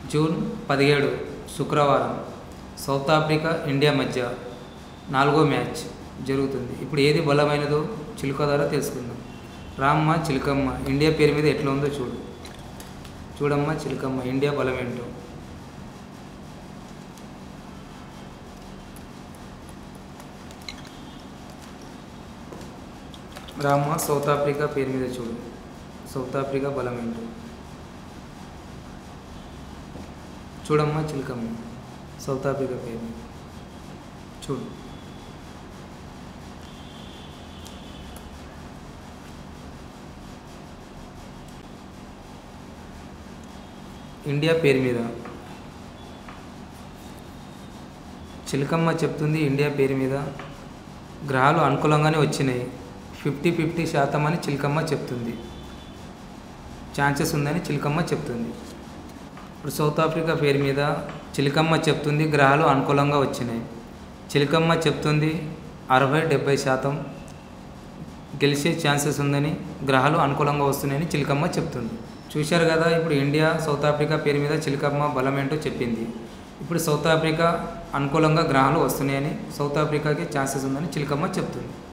June పదిహేడు శుక్రవారం south Africa India మధ్య నాలుగో మ్యాచ్ జరుగుతుంది ఇప్పుడు ఏది బలమైనదో చిలుక ద్వారా తెలుసుకుందాం రామ్మ చిలుకమ్మ ఇండియా పేరు మీద ఎట్లా ఉందో చూడు చూడమ్మ చిలుకమ్మ ఇండియా బలం ఏంటో రామ్మ సౌత్ ఆఫ్రికా పేరు మీద చూడు సౌత్ ఆఫ్రికా బలం ఏంటో చూడమ్మా చిలుకమ్మ సౌత్ ఆఫ్రికా పేరు మీద. చూడు ఇండియా పేరు మీద చిలకమ్మ చెప్తుంది ఇండియా పేరు మీద గ్రహాలు అనుకూలంగానే వచ్చినాయి ఫిఫ్టీ ఫిఫ్టీ శాతం అని చిలకమ్మ చెప్తుంది ఛాన్సెస్ ఉందని చిలకమ్మ చెప్తుంది ఇప్పుడు సౌత్ ఆఫ్రికా పేరు మీద చిలకమ్మ చెప్తుంది గ్రహాలు అనుకూలంగా వచ్చినాయి చిలకమ్మ చెప్తుంది అరవై డెబ్బై శాతం గెలిచే ఛాన్సెస్ ఉందని గ్రహాలు అనుకూలంగా వస్తున్నాయని చిలకమ్మ చెప్తుంది చూశారు కదా ఇప్పుడు ఇండియా సౌత్ ఆఫ్రికా పేరు మీద చిలకమ్మ బలం ఏంటో చెప్పింది ఇప్పుడు సౌత్ ఆఫ్రికా అనుకూలంగా గ్రహాలు వస్తున్నాయని సౌత్ ఆఫ్రికాకి ఛాన్సెస్ ఉందని చిలకమ్మ చెప్తుంది